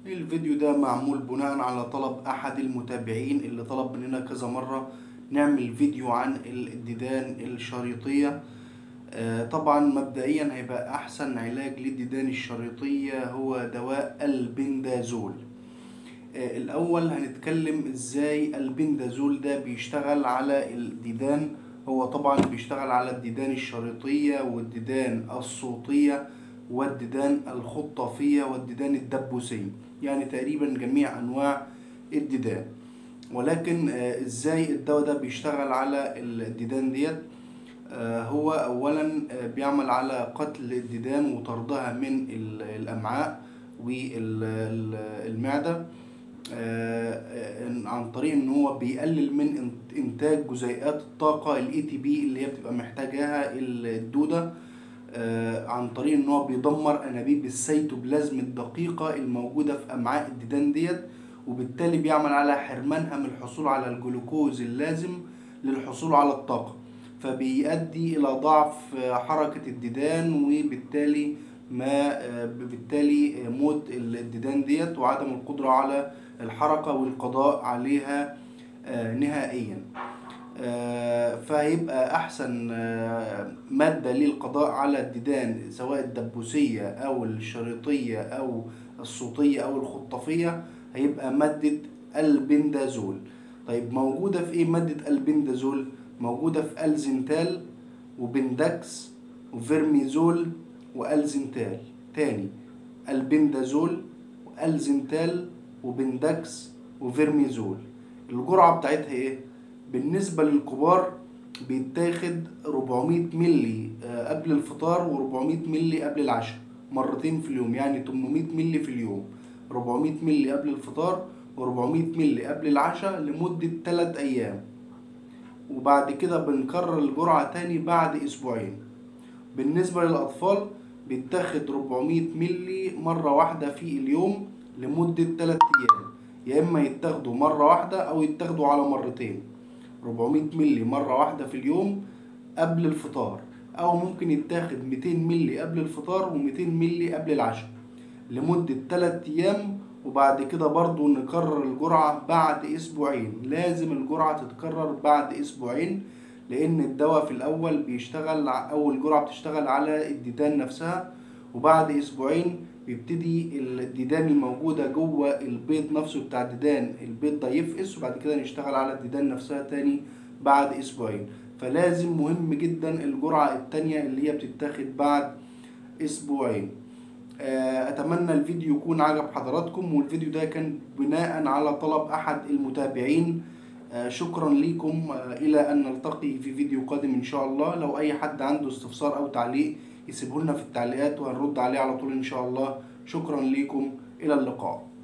الفيديو ده معمول بناء على طلب احد المتابعين اللي طلب مننا كذا مرة نعمل فيديو عن الديدان الشريطية آه، طبعا مبدئيا هيبقى احسن علاج للديدان الشريطية هو دواء البندازول آه، الاول هنتكلم ازاي البندازول ده بيشتغل على الديدان هو طبعا بيشتغل على الديدان الشريطية والديدان الصوتية والديدان الخطافية والديدان الدبوسية يعني تقريبا جميع انواع الديدان ولكن آه، ازاي الدواء ده بيشتغل على الديدان ديت آه، هو اولا آه، بيعمل على قتل الديدان وطردها من ال- الامعاء والمعدة عن طريق ان هو بيقلل من إن- انتاج جزيئات الطاقة الاي تي بي اللي هي بتبقى محتاجاها الدودة آه، عن طريق ان هو بيدمر انابيب السيتوبلازم الدقيقة الموجودة في امعاء الديدان ديت وبالتالي بيعمل على حرمانها من الحصول على الجلوكوز اللازم للحصول على الطاقة فبيؤدي الى ضعف آه، حركة الديدان وبالتالي ما آه، بالتالي موت الديدان ديت وعدم القدرة على الحركة والقضاء عليها آه، نهائيا آه، فهيبقى احسن آه، مادة للقضاء على الديدان سواء الدبوسية او الشريطية او الصوتية او الخطافية هيبقى مادة البندازول طيب موجودة في ايه مادة البندازول موجودة في الزنتال وبندكس وفيرميزول والزنتال تاني البندازول والزنتال وبندكس وفيرميزول الجرعة بتاعتها ايه بالنسبة للكبار بيتاخد 400 ملي آه، قبل الفطار و400 ملي قبل العشاء مرتين في اليوم يعني 800 ملي في اليوم 400 ملي قبل الفطار و400 ملي قبل العشاء لمدة 3 أيام وبعد كده بنكرر الجرعة تاني بعد أسبوعين بالنسبة للأطفال بيتاخد 400 ملي مرة واحدة في اليوم لمدة 3 أيام يا إما يتاخدوا مرة واحدة أو يتاخدوا على مرتين 400 ملي مرة واحدة في اليوم قبل الفطار أو ممكن يتاخد 200 ملي قبل الفطار و200 ملي قبل العشاء لمدة 3 أيام وبعد كده برضو نكرر الجرعة بعد أسبوعين لازم الجرعة تتكرر بعد أسبوعين لأن الدواء في الأول بيشتغل ع- أول جرعة بتشتغل على الديدان نفسها وبعد أسبوعين بيبتدي الديدان الموجودة جوه البيض نفسه بتاع الديدان البيض ده يفقس وبعد كده نشتغل على الديدان نفسها تاني بعد أسبوعين فلازم مهم جدا الجرعة التانية اللي هي بتتاخد بعد أسبوعين آه، اتمنى الفيديو يكون عجب حضراتكم والفيديو ده كان بناء على طلب احد المتابعين آه، شكرا لكم آه، الى ان نلتقي في فيديو قادم ان شاء الله لو اي حد عنده استفسار او تعليق يسيبه لنا في التعليقات وهنرد عليه على طول ان شاء الله شكرا لكم الى اللقاء